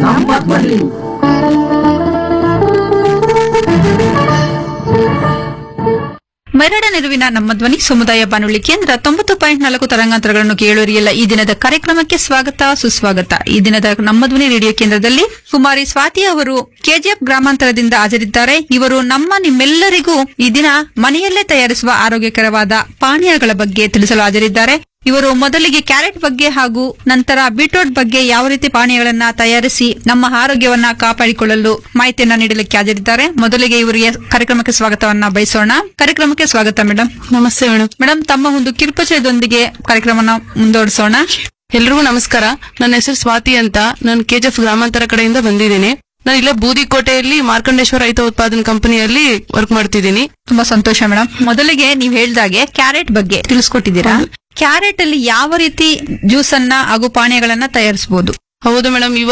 ನಮ್ಮ ಧ್ವನಿ ಮರಡ ನೆರವಿನ ನಮ್ಮ ಧ್ವನಿ ಸಮುದಾಯ ಬಾನುಲಿ ಕೇಂದ್ರ ತೊಂಬತ್ತು ಪಾಯಿಂಟ್ ನಾಲ್ಕು ತರಂಗಾಂತರಗಳನ್ನು ಕೇಳುವರಿಯಲ್ಲ ಈ ದಿನದ ಕಾರ್ಯಕ್ರಮಕ್ಕೆ ಸ್ವಾಗತ ಸುಸ್ವಾಗತ ಈ ದಿನದ ನಮ್ಮ ಧ್ವನಿ ರೇಡಿಯೋ ಕೇಂದ್ರದಲ್ಲಿ ಕುಮಾರಿ ಸ್ವಾತಿ ಅವರು ಕೆಜಿಎಫ್ ಗ್ರಾಮಾಂತರದಿಂದ ಹಾಜರಿದ್ದಾರೆ ಇವರು ನಮ್ಮ ನಿಮ್ಮೆಲ್ಲರಿಗೂ ಈ ದಿನ ಮನೆಯಲ್ಲೇ ತಯಾರಿಸುವ ಆರೋಗ್ಯಕರವಾದ ಪಾನೀಯಗಳ ಬಗ್ಗೆ ತಿಳಿಸಲು ಹಾಜರಿದ್ದಾರೆ ಇವರು ಮೊದಲಿಗೆ ಕ್ಯಾರೆಟ್ ಬಗ್ಗೆ ಹಾಗೂ ನಂತರ ಬೀಟ್ರೂಟ್ ಬಗ್ಗೆ ಯಾವ ರೀತಿ ಪಾನೀಯಗಳನ್ನ ತಯಾರಿಸಿ ನಮ್ಮ ಆರೋಗ್ಯವನ್ನ ಕಾಪಾಡಿಕೊಳ್ಳಲು ಮಾಹಿತಿಯನ್ನ ನೀಡಲಿಕ್ಕೆ ಹಾಜರಿದ್ದಾರೆ ಮೊದಲಿಗೆ ಇವರಿಗೆ ಕಾರ್ಯಕ್ರಮಕ್ಕೆ ಸ್ವಾಗತವನ್ನ ಬಯಸೋಣ ಕಾರ್ಯಕ್ರಮಕ್ಕೆ ಸ್ವಾಗತ ಮೇಡಮ್ ನಮಸ್ತೆ ಮೇಡಮ್ ಮೇಡಮ್ ತಮ್ಮ ಒಂದು ಕಿರುಪರಿಚಯದೊಂದಿಗೆ ಕಾರ್ಯಕ್ರಮನ ಮುಂದುವರಿಸೋಣ ಎಲ್ರಿಗೂ ನಮಸ್ಕಾರ ನನ್ನ ಹೆಸರು ಸ್ವಾತಿ ಅಂತ ನಾನು ಕೆಜಿಎಫ್ ಗ್ರಾಮಾಂತರ ಕಡೆಯಿಂದ ಬಂದಿದ್ದೀನಿ ನಾನು ಇಲ್ಲೇ ಬೂದಿಕೋಟೆಯಲ್ಲಿ ಮಾರ್ಕಂಡೇಶ್ವರ ರೈತ ಉತ್ಪಾದನಾ ಕಂಪನಿಯಲ್ಲಿ ವರ್ಕ್ ಮಾಡ್ತಿದ್ದೀನಿ ತುಂಬಾ ಸಂತೋಷ ಮೇಡಮ್ ಮೊದಲಿಗೆ ನೀವು ಹೇಳ್ದಾಗೆ ಕ್ಯಾರೆಟ್ ಬಗ್ಗೆ ತಿಳಿಸ್ಕೊಟ್ಟಿದ್ದೀರಾ ಕ್ಯಾರೆಟ್ ಅಲ್ಲಿ ಯಾವ ರೀತಿ ಜ್ಯೂಸ್ ಅನ್ನ ಹಾಗೂ ಪಾನೀಯಗಳನ್ನ ತಯಾರಿಸಬಹುದು ಹೌದು ಮೇಡಮ್